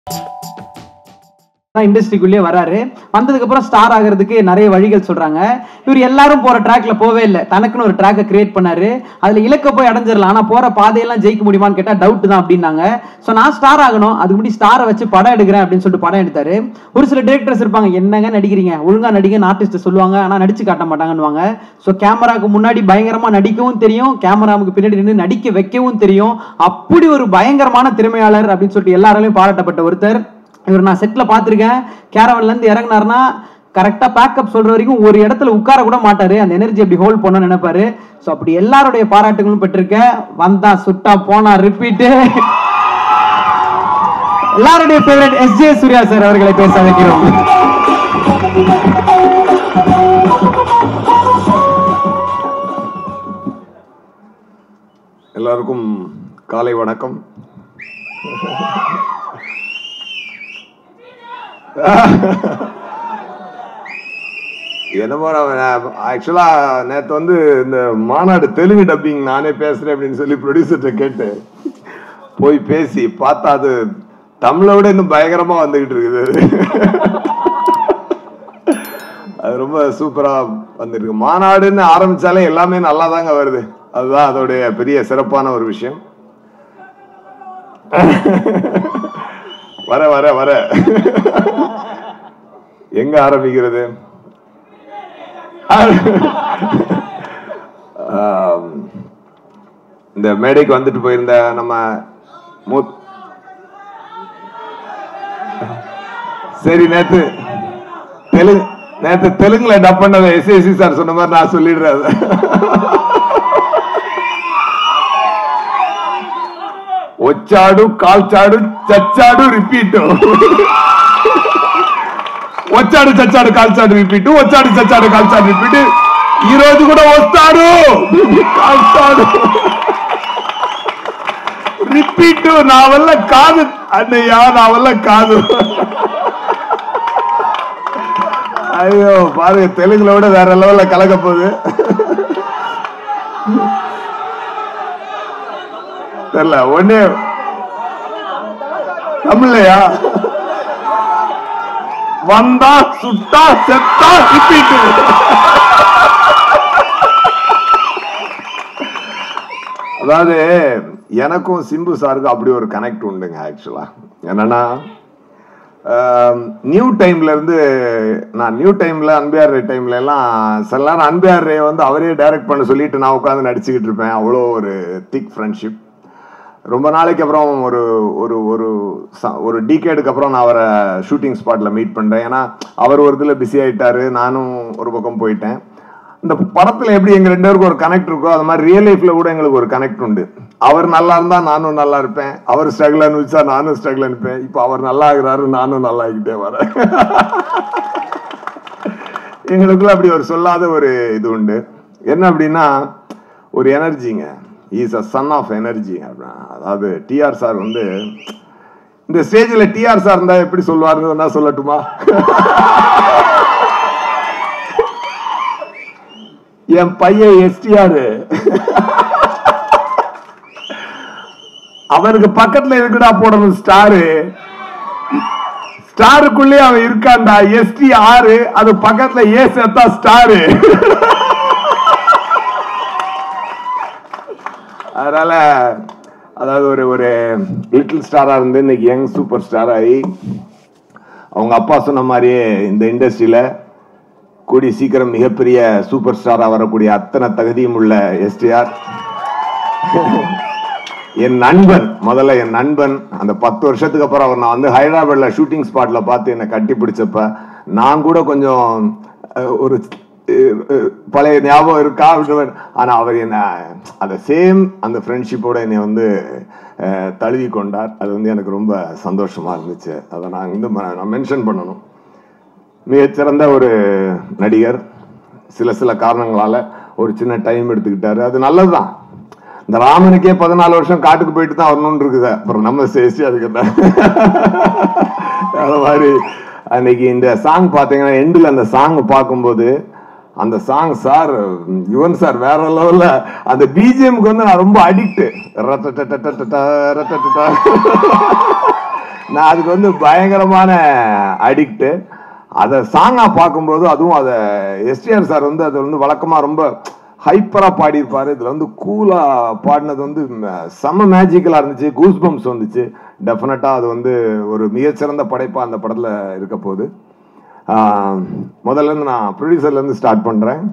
இண்டஸ்ட்ரிக்குள்ளேயே வராரு வந்ததுக்கு அப்புறம் ஸ்டார் ஆகிறதுக்கு நிறைய வழிகள் சொல்றாங்க இவர் எல்லாரும் போற ட்ராக்ல போவே இல்லை தனக்குன்னு ஒரு ட்ராக்கை கிரியேட் பண்ணாரு அதுல இலக்க போய் அடைஞ்சிடலாம் ஆனா போற பாதையெல்லாம் ஜெயிக்க முடியுமான்னு கேட்டா டவுட் தான் அப்படின்னாங்க ஸோ நான் ஸ்டார் ஆகணும் அதுக்கு முன்னாடி ஸ்டாரை வச்சு படம் எடுக்கிறேன் அப்படின்னு சொல்லிட்டு படம் எடுத்தாரு ஒரு சில டிரெக்டர்ஸ் இருப்பாங்க என்னங்க நடிக்கிறீங்க ஒழுங்கா நடிங்கன்னு ஆர்டிஸ்ட் சொல்லுவாங்க ஆனா நடிச்சு காட்ட மாட்டாங்கன்னுவாங்க ஸோ கேமராக்கு முன்னாடி பயங்கரமா நடிக்கவும் தெரியும் கேமராவுக்கு பின்னாடி நின்று நடிக்க வைக்கவும் தெரியும் அப்படி ஒரு பயங்கரமான திறமையாளர் அப்படின்னு சொல்லிட்டு எல்லாராலையும் பாராட்டப்பட்ட ஒருத்தர் இவர் நான் செட்டில் பார்த்துருக்கேன் கேரவன்ல இருந்து இறங்குனாருன்னா கரெக்டாக பேக்கப் சொல்ற வரைக்கும் ஒரு இடத்துல உட்கார கூட மாட்டாரு அந்த எனர்ஜி அப்படி ஹோல்ட் பண்ண நினைப்பாரு ஸோ அப்படி எல்லாருடைய பாராட்டுகளும் பெற்றிருக்கேன் வந்தா சுட்டா போனா ரிப்பீட்டு எல்லாருடைய ஃபேவரட் எஸ் ஜே சூர்யா சார் அவர்களை பேச வைக்கிறோம் எல்லாருக்கும் காலை வணக்கம் என்னமோ ஆக்சுவலா நேத்து வந்து இந்த மாநாடு தெலுங்கு டப்பிங் நானே பேசுறேன் அப்படின்னு சொல்லி ப்ரொடியூசர்கிட்ட கேட்டு போய் பேசி பார்த்தா அது தமிழை விட இன்னும் பயங்கரமா வந்துகிட்டு இருக்குது அது ரொம்ப சூப்பரா வந்திருக்கு மாநாடுன்னு ஆரம்பிச்சாலே எல்லாமே நல்லா தாங்க வருது அதுதான் அதோடைய பெரிய சிறப்பான ஒரு விஷயம் வர வர வர எங்க ஆரம்பிக்கிறது ஆம், இந்த மேடைக்கு வந்துட்டு போயிருந்த நம்ம மூத் சரி நேத்து தெலுங்கு நேத்து தெலுங்குல டப் பண்ணத எஸ்ஏசி சார் சொன்ன மாதிரி நான் சொல்லிடுறேன் அதை. వచ్చాడు కాల్చాడు చచ్చాడు రిపీట్ వచ్చాడు చచ్చాడు కాల్చాడు రిపీట్ వచ్చాడు చచ్చాడు కాల్చాడు రిపీట్ ఈ రోజు కూడా వస్తాడు కాల్చాడు రిపీట్ నా వల్ల కాదు అన్నయ్య నా వల్ల కాదు ஐயோ பாருங்க தெலுங்குல விட வேற லெவல்ல கலக்க போகுது தெரியல ஒண்ணே தமிழ்லையா வந்தா சுட்டா செத்தா ரிப்பீட் அதாவது எனக்கும் சிம்பு சாருக்கும் அப்படி ஒரு கனெக்ட் உண்டுங்க ஆக்சுவலா என்னன்னா நியூ டைம்ல இருந்து நான் நியூ டைம்ல அன்பியார் ரே டைம்ல எல்லாம் சில நேரம் அன்பியார் ரே வந்து அவரே டைரக்ட் பண்ண சொல்லிட்டு நான் உட்காந்து நடிச்சுக்கிட்டு இருப்பேன் அவ்வளோ ஒரு திக் ஃப்ரெண்ட்ஷிப் ரொம்ப நாளைக்கு அப்புறம் ஒரு ஒரு ஒரு ச- ஒரு டீகேடுக்கு அப்புறம் நான் அவரை ஷூட்டிங் ஸ்பாட்ல மீட் பண்றேன் ஏன்னா அவர் ஒரு இதில் பிஸி ஆயிட்டாரு நானும் ஒரு பக்கம் போயிட்டேன் இந்த படத்துல எப்படி எங்க ரெண்டு பேருக்கும் ஒரு கனெக்ட் இருக்கோ அது மாதிரி ரியல் லைஃப்ல கூட எங்களுக்கு ஒரு கனெக்ட் உண்டு அவர் நல்லா இருந்தா நானும் நல்லா இருப்பேன் அவர் ஸ்ட்ரகிள் அனுப்பிச்சா நானும் ஸ்ட்ரகிள் அனுப்பேன் இப்போ அவர் நல்லா ஆகுறாரு நானும் நல்லா ஆகிட்டே வரேன் எங்களுக்குள்ள அப்படி ஒரு சொல்லாத ஒரு இது உண்டு என்ன அப்படின்னா ஒரு எனர்ஜிங்க is a son of energy அதாவது டிஆர் சார் வந்து இந்த ஸ்டேஜில் டிஆர் சார் இருந்தா எப்படி சொல்லுவாருன்னு வேணா சொல்லட்டுமா என் பையன் எஸ்டிஆர் அவனுக்கு பக்கத்துல இருக்குடா போடணும் ஸ்டாரு ஸ்டாருக்குள்ளே அவன் இருக்கான்டா எஸ்டி ஆறு அது பக்கத்துல ஏ சேர்த்தா ஸ்டாரு அதனால அதாவது ஒரு ஒரு லிட்டில் ஸ்டாரா இருந்து இன்னைக்கு யங் சூப்பர் ஸ்டார் ஆகி அவங்க அப்பா சொன்ன மாதிரியே இந்த இண்டஸ்ட்ரியில கூடிய சீக்கிரம் மிகப்பெரிய சூப்பர் ஸ்டாரா வரக்கூடிய அத்தனை தகுதியும் உள்ள எஸ்டிஆர் என் நண்பன் முதல்ல என் நண்பன் அந்த பத்து வருஷத்துக்கு அப்புறம் அவர் நான் வந்து ஹைதராபாத்ல ஷூட்டிங் ஸ்பாட்ல பார்த்து என்னை கட்டி பிடிச்சப்ப நான் கூட கொஞ்சம் அஹ், ஒரு அஹ், அஹ், பழைய ஞாபகம் இருக்கா அப்படின்னு ஆனா அவர் என்ன அந்த சேம் அந்த ஃப்ரெண்ட்ஷிப்போட என்னை வந்து அஹ், தழுவி கொண்டார் அது வந்து எனக்கு ரொம்ப சந்தோஷமா இருந்துச்சு அதை நான் வந்து ம- நான் மென்ஷன் பண்ணணும் மிகச்சிறந்த ஒரு நடிகர் சில சில காரணங்களால ஒரு சின்ன டைம் எடுத்துக்கிட்டாரு அது நல்லதுதான் இந்த ராமனுக்கே பதினாலு வருஷம் காட்டுக்கு போயிட்டு தான் வரணும்னு இருக்குது அப்புறம் நம்ம சேசி அதுக்கு என்ன அது மாதிரி அன்னைக்கு இந்த சாங் பார்த்தீங்கன்னா எண்டில் அந்த சாங் பார்க்கும்போது அந்த சாங் சார் யுவன் சார் வேற லெவல்ல அந்த பிஜிஎம்க்கு வந்து நான் ரொம்ப அடிக்ட் நான் அதுக்கு வந்து பயங்கரமான அடிக்ட் அதை சாங்கா பார்க்கும்போது அதுவும் அதை எஸ்டிஆர் சார் வந்து அது வந்து வழக்கமா ரொம்ப ஹைப்பரா பாடியிருப்பாரு இதுல வந்து கூலா பாடினது வந்து ம- செம மேஜிக்கலா இருந்துச்சு கூஸ் பம்ப்ஸ் வந்துச்சு டெஃபினட்டா அது வந்து ஒரு மிகச்சிறந்த படைப்பா அந்த படத்துல இருக்க போகுது ஆஹ், முதல்ல இருந்து நான் ப்ரொடியூசர்ல இருந்து ஸ்டார்ட் பண்றேன்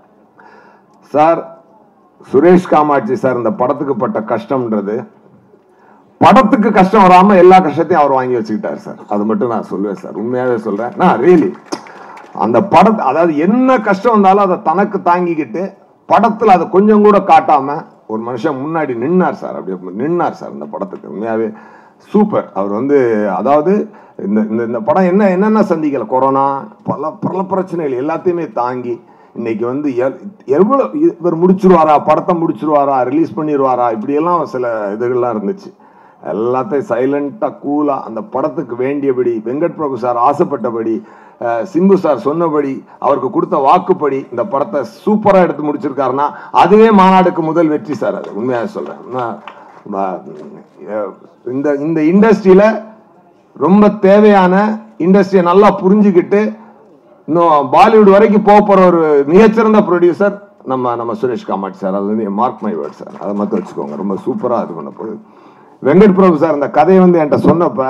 சார் சுரேஷ் காமாட்சி சார் இந்த படத்துக்கு பட்ட கஷ்டம்ன்றது படத்துக்கு கஷ்டம் வராம எல்லா கஷ்டத்தையும் அவர் வாங்கி வச்சுக்கிட்டாரு சார் அது மட்டும் நான் சொல்லுவேன் சார் உண்மையாவே சொல்றேன் நான் ரியலி அந்த படத்தை அதாவது என்ன கஷ்டம் வந்தாலும் அதை தனக்கு தாங்கிக்கிட்டு படத்துல அதை கொஞ்சம் கூட காட்டாம ஒரு மனுஷன் முன்னாடி நின்னார் சார் அப்படி நின்னார் சார் இந்த படத்துக்கு உண்மையாவே சூப்பர் அவர் வந்து அதாவது இந்த இந்த இந்த படம் என்ன என்னென்ன சந்திக்கல கொரோனா பல பல பிரச்சனைகள் எல்லாத்தையுமே தாங்கி இன்னைக்கு வந்து எவ்- எவ்வளவு இவர் முடிச்சிருவாரா படத்தை முடிச்சிருவாரா ரிலீஸ் பண்ணிடுவாரா இப்படியெல்லாம் சில இதுகள்லாம் இருந்துச்சு எல்லாத்தையும் சைலண்டா கூலா அந்த படத்துக்கு வேண்டியபடி வெங்கட் பிரபு சார் ஆசைப்பட்டபடி அஹ், சிம்பு சார் சொன்னபடி அவருக்கு கொடுத்த வாக்குப்படி இந்த படத்தை சூப்பரா எடுத்து முடிச்சிருக்காருன்னா அதுவே மாநாடுக்கு முதல் வெற்றி சார் அது உண்மையாக சொல்றேன் நான், ம- அஹ், இந்த இந்த இண்டஸ்ட்ரியில ரொம்ப தேவையான இண்டஸ்ட்ரியை நல்லா புரிஞ்சுக்கிட்டு இன்னும் பாலிவுட் வரைக்கும் போக போற ஒரு மிகச்சிறந்த ப்ரொடியூசர் நம்ம நம்ம சுரேஷ் காமாட்சி சார் அது வந்து மார்க் மை வேர்ட் சார் அதை மட்டும் வச்சுக்கோங்க ரொம்ப சூப்பரா இது பண்ண போகுது வெங்கட் பிரபு சார் இந்த கதையை வந்து என்கிட்ட சொன்னப்ப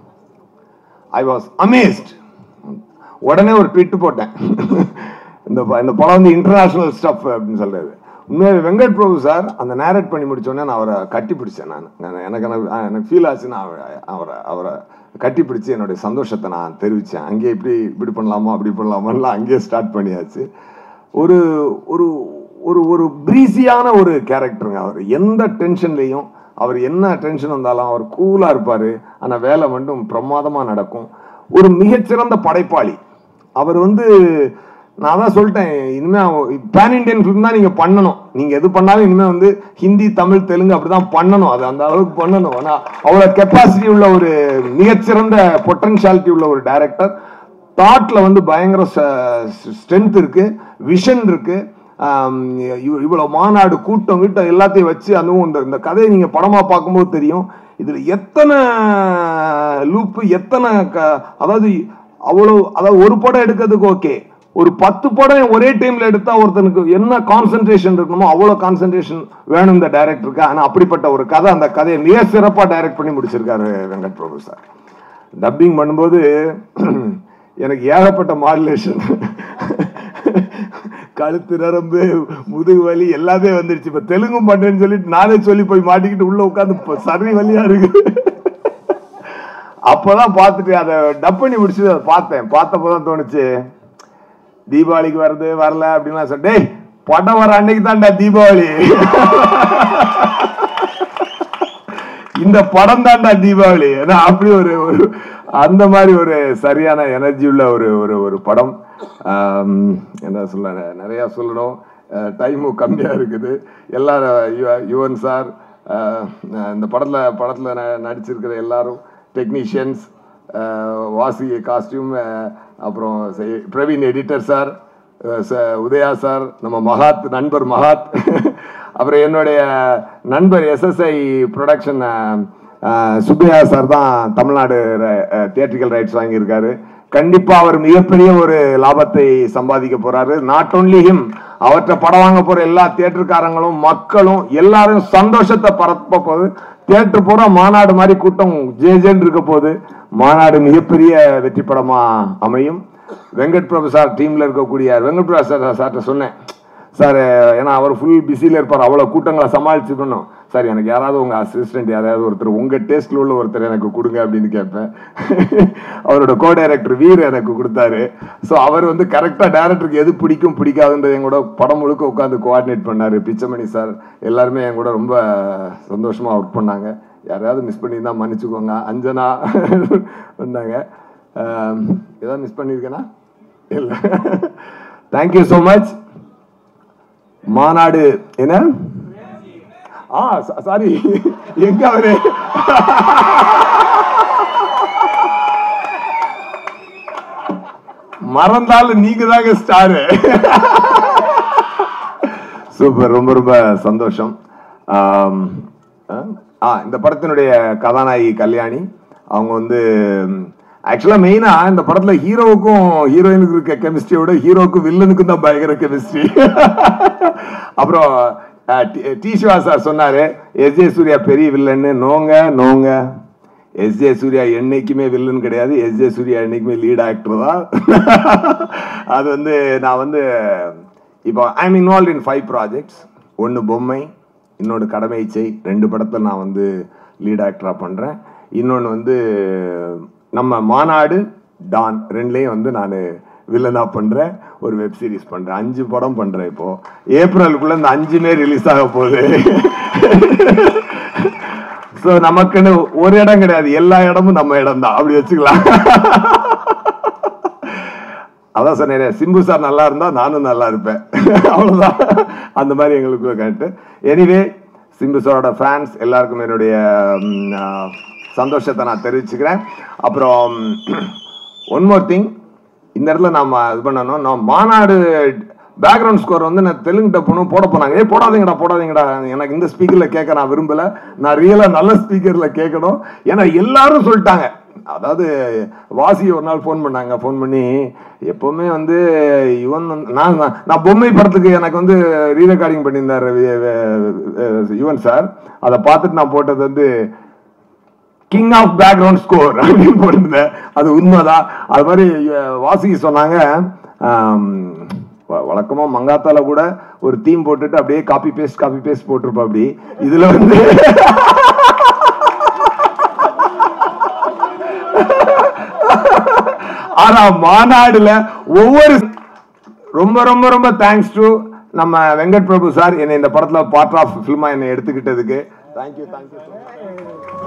ஐ வாஸ் அமேஸ்ட் உடனே ஒரு ட்வீட் போட்டேன் இந்த ப- இந்த படம் வந்து இன்டர்நேஷனல் ஸ்டஃப் அப்படின்னு சொல்றாரு உண்மையாவே வெங்கட் பிரபு சார் அந்த நேரேட் பண்ணி முடிச்ச உடனே நான் அவரை கட்டி பிடிச்சேன் நான் நான் எனக்கு எனக்கு- ஆ, எனக்கு ஃபீல் ஆச்சு நான் அவரை- அவரை அவரை கட்டி பிடிச்சு என்னுடைய சந்தோஷத்தை நான் தெரிவிச்சேன் அங்கேயே இப்படி இப்படி பண்ணலாமா அப்படி பண்ணலாமான்லாம் அங்கேயே ஸ்டார்ட் பண்ணியாச்சு ஒரு ஒரு ஒரு ஒரு பிரீசியான ஒரு கேரக்டருங்க அவர் எந்த டென்ஷன்லையும் அவர் என்ன டென்ஷன் வந்தாலும் அவர் கூலாக இருப்பார் ஆனால் வேலை மட்டும் பிரமாதமாக நடக்கும் ஒரு மிகச்சிறந்த படைப்பாளி அவர் வந்து நான் தான் சொல்லிட்டேன் இனிமே பேன் இண்டியன் ஃபிலிம் தான் நீங்க பண்ணணும் நீங்க எது பண்ணாலும் இனிமே வந்து ஹிந்தி தமிழ் தெலுங்கு அப்படிதான் பண்ணணும் அது அந்த அளவுக்கு பண்ணணும் ஆனா அவ்வளவு கெப்பாசிட்டி உள்ள ஒரு மிகச்சிறந்த பொட்டன்ஷியாலிட்டி உள்ள ஒரு டைரக்டர் தாட்ல வந்து பயங்கர ஸ்ட்ரென்த் இருக்கு விஷன் இருக்கு ஆம், இவ்- இவ்வளவு மாநாடு கூட்டம் வீட்டம் எல்லாத்தையும் வச்சு அதுவும் இந்த இந்த கதையை நீங்க படமா பார்க்கும்போது தெரியும் இதுல எத்தனை லூப்பு எத்தனை க- அதாவது அவ்வளவு அதாவது ஒரு படம் எடுக்கிறதுக்கு ஓகே ஒரு பத்து படம் ஒரே டைம்ல எடுத்தா ஒருத்தனுக்கு என்ன கான்சென்ட்ரேஷன் இருக்கணுமோ அவ்வளவு கான்சென்ட்ரேஷன் வேணும் இந்த டைரக்டருக்கு ஆனா அப்படிப்பட்ட ஒரு கதை அந்த கதையை மிக சிறப்பா டைரக்ட் பண்ணி முடிச்சிருக்காரு வெங்கட் பிரபு சார் டப்பிங் பண்ணும்போது எனக்கு ஏகப்பட்ட மாடுலேஷன் கழுத்து நரம்பு முதுகு வலி எல்லாமே வந்துருச்சு இப்ப தெலுங்கும் பண்றேன்னு சொல்லிட்டு நானே சொல்லி போய் மாட்டிக்கிட்டு உள்ள உட்காந்து சரி வலியா இருக்கு அப்பதான் பார்த்துட்டு அதை டப் பண்ணி முடிச்சுட்டு அதை பார்த்தேன் பார்த்தப்பதான் தோணுச்சு தீபாவளிக்கு வருது வரல அப்படின்லாம் சொல்ல டேய் படம் வர அன்னைக்கு தான்டா தீபாவளி இந்த படம் தான்டா தீபாவளி ஏன்னா அப்படி ஒரு ஒரு அந்த மாதிரி ஒரு சரியான எனர்ஜி உள்ள ஒரு ஒரு ஒரு படம் ஆம், என்ன சொல்ல நிறைய சொல்லணும் டைமும் கம்மியா இருக்குது எல்லாரும் யு- யுவன் சார் அஹ், இந்த படத்துல படத்துல ந- நடிச்சிருக்கிற எல்லாரும் டெக்னீஷியன்ஸ் வாசி காஸ்டியூம் அப்புறம் செ- பிரவீன் எடிட்டர் சார் அஹ் ச- உதயா சார் நம்ம மகாத் நண்பர் மகாத் அப்புறம் என்னுடைய நண்பர் எஸ்எஸ்ஐ ப்ரொடக்ஷன் சுப்பையா சார் தான் தமிழ்நாடு தியேட்ரிக்கல் ரைட்ஸ் வாங்கியிருக்காரு கண்டிப்பா அவர் மிகப்பெரிய ஒரு லாபத்தை சம்பாதிக்க போறாரு நாட் only him அவற்றை படம் வாங்க போற எல்லா தியேட்டருக்காரங்களும் மக்களும் எல்லாரும் சந்தோஷத்தை பரப்ப போகுது தியேட்டர் பூரா மாநாடு மாதிரி கூட்டம் ஜே ஜேன்னு இருக்க போகுது மாநாடு மிகப்பெரிய வெற்றி படமா அமையும் வெங்கட் பிரபு சார் டீம்ல இருக்கக்கூடிய வெங்கட் பிரபு சார் சார்கிட்ட சொன்னேன் சார் ஏன்னா அவர் ஃபுல் பிஸியில் இருப்பார் அவ்வளோ கூட்டங்களை சமாளிச்சுக்கணும் சார் எனக்கு யாராவது உங்க அசிஸ்டன்ட் யாராவது ஒருத்தர் உங்க டேஸ்ட்ல உள்ள ஒருத்தர் எனக்கு கொடுங்க அப்படின்னு கேட்பேன் அவரோட கோ டைரக்டர் வீர் எனக்கு கொடுத்தாரு ஸோ அவர் வந்து கரெக்டாக டேரக்டருக்கு எது பிடிக்கும் பிடிக்காதுன்றது என் கூட படம் முழுக்க உட்காந்து கோஆர்டினேட் பண்ணாரு பிச்சமணி சார் எல்லாருமே என் கூட ரொம்ப சந்தோஷமா ஒர்க் பண்ணாங்க யாரையாவது மிஸ் பண்ணியிருந்தா மன்னிச்சுக்கோங்க அஞ்சனா பண்ணாங்க ஆம், ஏதாவது மிஸ் பண்ணியிருக்கேனா இல்லை தேங்க்யூ ஸோ மச் மாநாடு என்ன ஆ சாரி எங்க அவரு மறந்தாலும் நீங்க தாங்க ஸ்டாரு சூப்பர் ரொம்ப ரொம்ப சந்தோஷம் ஆம், ஆ, ஆ இந்த படத்தினுடைய கதாநாயகி கல்யாணி அவங்க வந்து ஆக்சுவலா மெயினா இந்த படத்துல ஹீரோவுக்கும் ஹீரோயினுக்கு இருக்க கெமிஸ்ட்ரியோட ஹீரோவுக்கும் வில்லனுக்கும் தான் பயங்கர கெமிஸ்ட்ரி அப்புறம் ஆ, டி- டி சிவா சார் சொன்னாரு எஸ் ஜே சூர்யா பெரிய வில்லன்னு நோங்க நோங்க எஸ் ஜே சூர்யா என்னைக்குமே வில்லன் கிடையாது எஸ் ஜே சூர்யா என்னைக்குமே லீட் ஆக்டர் தான் அது வந்து நான் வந்து இப்போ I am involve in five projects ஒன்று பொம்மை இன்னொன்று கடமை செய் ரெண்டு படத்தை நான் வந்து லீட் ஆக்டராக பண்ணுறேன் இன்னொன்று வந்து நம்ம மாநாடு டான் ரெண்டுலேயும் வந்து நான் வில்லனாக பண்ணுறேன் ஒரு வெப் சீரிஸ் பண்ணுறேன் அஞ்சு படம் பண்ணுறேன் இப்போது ஏப்ரலுக்குள்ளே இந்த அஞ்சுமே ரிலீஸ் ஆக போகுது ஸோ நமக்குன்னு ஒரு இடம் கிடையாது எல்லா இடமும் நம்ம இடம் தான் அப்படி வச்சுக்கலாம் அதான் சொன்னேன் சிம்பு சார் நல்லா இருந்தா நானும் நல்லா இருப்பேன் அவ்வளவுதான் அந்த மாதிரி எங்களுக்குள்ள கேட்டு எனிவே சிம்பு சாரோட ஃபேன்ஸ் எல்லாருக்கும் என்னுடைய ம், ஆ, சந்தோஷத்தை நான் தெரிவிச்சுக்கிறேன் அப்புறம் ஒன் மோர் திங் இந்த இடத்துல நாம இது பண்ணணும் நான் மாநாடு பேக்ரவுண்ட் ஸ்கோர் வந்து நான் தெலுங்கு டப்புனும் போட போனாங்க ஏ போடாதீங்கடா போடாதீங்கடா எனக்கு இந்த ஸ்பீக்கர்ல கேட்க நான் விரும்பல நான் ரியலா நல்ல ஸ்பீக்கர்ல கேட்கணும் ஏன்னா எல்லாரும் சொல்லிட்டாங்க அதாவது வாசி ஒரு நாள் ஃபோன் பண்ணாங்க ஃபோன் பண்ணி எப்பவுமே வந்து இவன் வந்து- நான் நான்- நான் பொம்மை படத்துக்கு எனக்கு வந்து ரீ ரெக்கார்டிங் பண்ணியிருந்தார் யுவன் சார் அதை பார்த்துட்டு நான் போட்டது வந்து கிங் ஆஃப் பேக்ரவுண்ட் ஸ்கோர் அப்படின்னு போட்டிருந்தேன் அது உண்மைதான் அது மாதிரி அஹ், வாசுகி சொன்னாங்க ஆம், வ- வழக்கமா மங்காத்தால கூட ஒரு தீம் போட்டுட்டு அப்படியே காப்பி பேஸ்ட் காப்பி பேஸ்ட் போட்டிருப்பா அப்படி இதுல வந்து ஆனா மாநாடுல ஒவ்வொரு ரொம்ப ரொம்ப ரொம்ப தேங்க்ஸ் டு நம்ம வெங்கட் பிரபு சார் என்னை இந்த படத்துல பார்ட் ஆஃப் ஃபில்மா என்னை எடுத்துக்கிட்டதுக்கு தேங்க்யூ தேங்க்யூ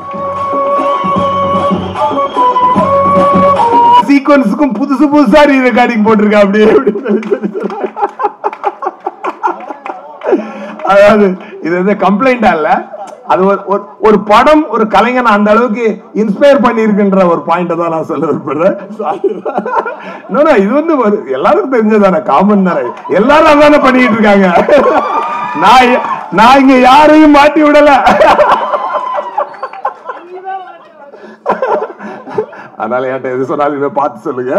சீக்வன்ஸுக்கும் புதுசு புதுசா ரீ ரெக்கார்டிங் போட்டிருக்க அப்படியே அப்படின்னு சொல்லி சொல்லி சொன்னாங்க. அதாவது இது வந்து கம்ப்ளைண்டா இல்ல அது ஒரு ஒரு- ஒரு படம் ஒரு கலைஞனை அந்த அளவுக்கு இன்ஸ்பயர் பண்ணியிருக்குன்ற ஒரு பாயிண்ட் தான் நான் சொல்ல விரும்புறேன் No, no, இது வந்து ஒரு எல்லாருக்கும் தெரிஞ்சதானே காமன் தானே எல்லாரும் அதானே பண்ணிட்டு இருக்காங்க நான் எ- நான் இங்க யாரையும் மாட்டி விடல அதனால என்கிட்ட எது சொன்னாலும் இதை பார்த்து சொல்லுங்க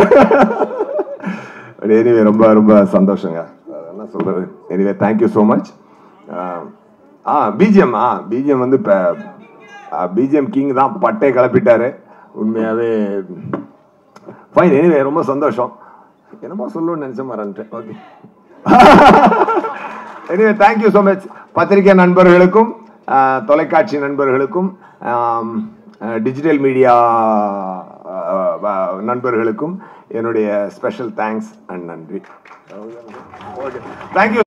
எனிவே ரொம்ப ரொம்ப சந்தோஷங்க அஹ் என்ன சொல்றது எனிவே தேங்க்யூ ஸோ மச் ஆ பிஜிஎம் ஆ பிஜிஎம் வந்து இப்போ பிஜிஎம் கிங் தான் பட்டை கிளப்பிட்டாரு உண்மையாவே ஃபைன் எனிவே ரொம்ப சந்தோஷம் என்னமோ சொல்லணும்னு நினைச்ச மறந்துட்டேன் okay anyway thank you so much பத்திரிகை நண்பர்களுக்கும் ஆஹ், தொலைக்காட்சி நண்பர்களுக்கும் டிஜிட்டல் மீடியா நண்பர்களுக்கும் என்னுடைய ஸ்பெஷல் தேங்க்ஸ் அண்ட் நன்றி தேங்க்யூ